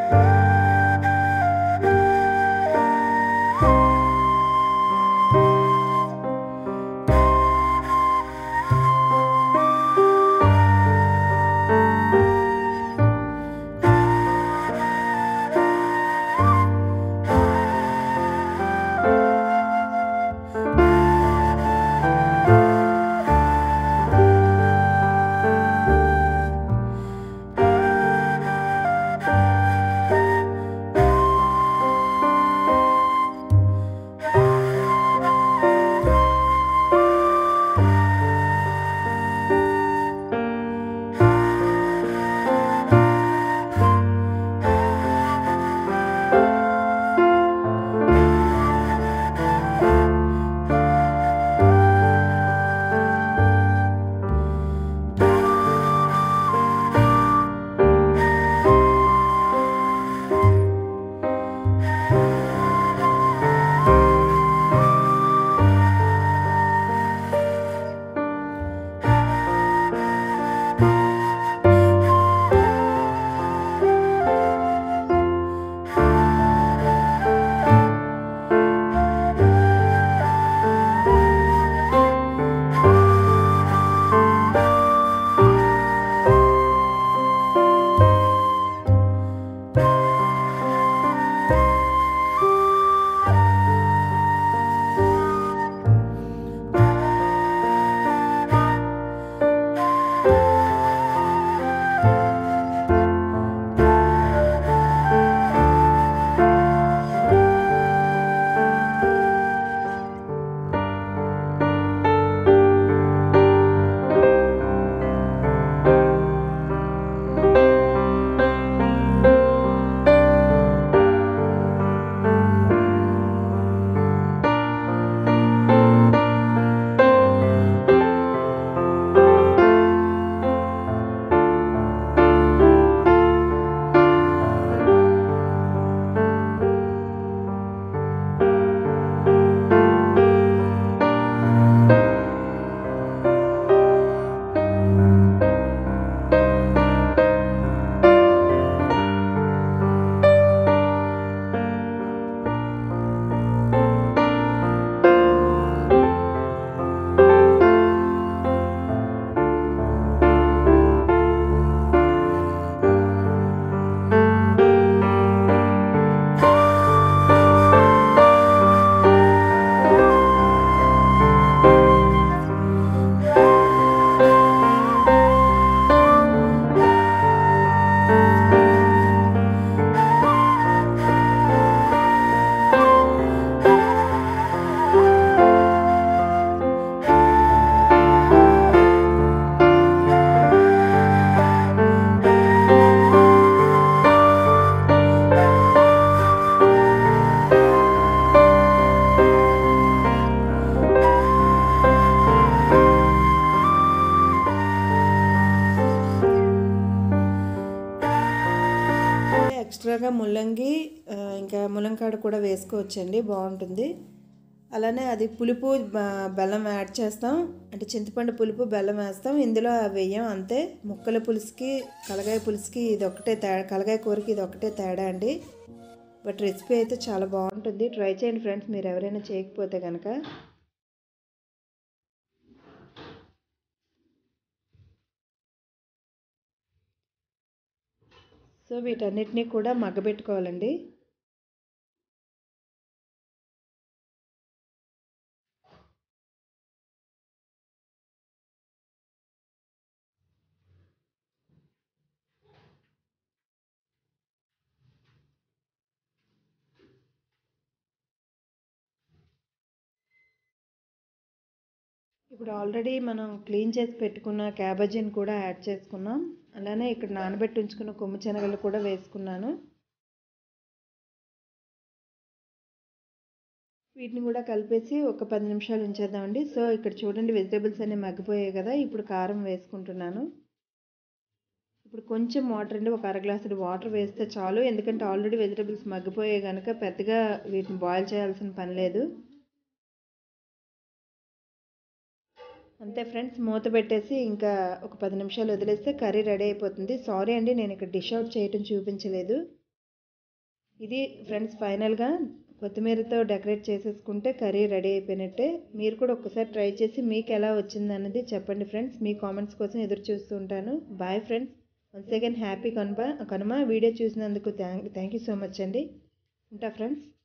ఎక్స్ట్రాగా ముల్లంగి ఆ, ఇంకా ములంకాడ కూడా వేసుకోవచ్చండి బాగుంటుంది అలానే అది పులుపు బ- బెల్లం యాడ్ చేస్తాం అంటే చింతపండు పులుపు బెల్లం వేస్తాం ఇందులో అవి వేయం అంతే ముక్కల పులుసుకి కలగాయ పులుసుకి ఇది ఒకటే తేడా కలగాయ కూరకి ఇది ఒకటే తేడా అండి బట్ రెసిపీ అయితే చాలా బాగుంటుంది ట్రై చేయండి ఫ్రెండ్స్ మీరు ఎవరైనా చేయకపోతే కనుక సో వీటన్నిటినీ కూడా మగ్గబెట్టుకోవాలండి ఇప్పుడు ఆల్రెడీ మనం క్లీన్ చేసి పెట్టుకున్న క్యాబేజీని కూడా యాడ్ చేసుకున్నాం అలానే ఇక్కడ నానబెట్టి ఉంచుకున్న కొమ్ము శనగలు కూడా వేసుకున్నాను వీటిని కూడా కలిపేసి ఒక పది నిమిషాలు ఉంచేద్దామండి సో ఇక్కడ చూడండి వెజిటేబుల్స్ అన్నీ మగ్గిపోయాయి కదా ఇప్పుడు కారం వేసుకుంటున్నాను ఇప్పుడు కొంచెం వాటర్ అండి ఒక అర గ్లాసుడు వాటర్ వేస్తే చాలు ఎందుకంటే ఆల్రెడీ వెజిటేబుల్స్ మగ్గిపోయాయి కనుక పెద్దగా వీటిని బాయిల్ చేయాల్సిన పని లేదు అంతే ఫ్రెండ్స్ మూత పెట్టేసి ఇంకా ఒక పది నిమిషాలు వదిలేస్తే కర్రీ రెడీ అయిపోతుంది సారీ అండి నేను ఇక్కడ డిష్ అవుట్ చేయటం చూపించలేదు ఇది ఫ్రెండ్స్ ఫైనల్గా కొత్తిమీరతో డెకరేట్ చేసేసుకుంటే కర్రీ రెడీ అయిపోయినట్టే మీరు కూడా ఒక్కసారి ట్రై చేసి మీకు ఎలా వచ్చింది అన్నది చెప్పండి ఫ్రెండ్స్ మీ కామెంట్స్ కోసం ఎదురు చూస్తూ ఉంటాను bye friends once again happy Kanuma Kanuma video చూసినందుకు thank thank you so much అండి ఉంటా ఫ్రెండ్స్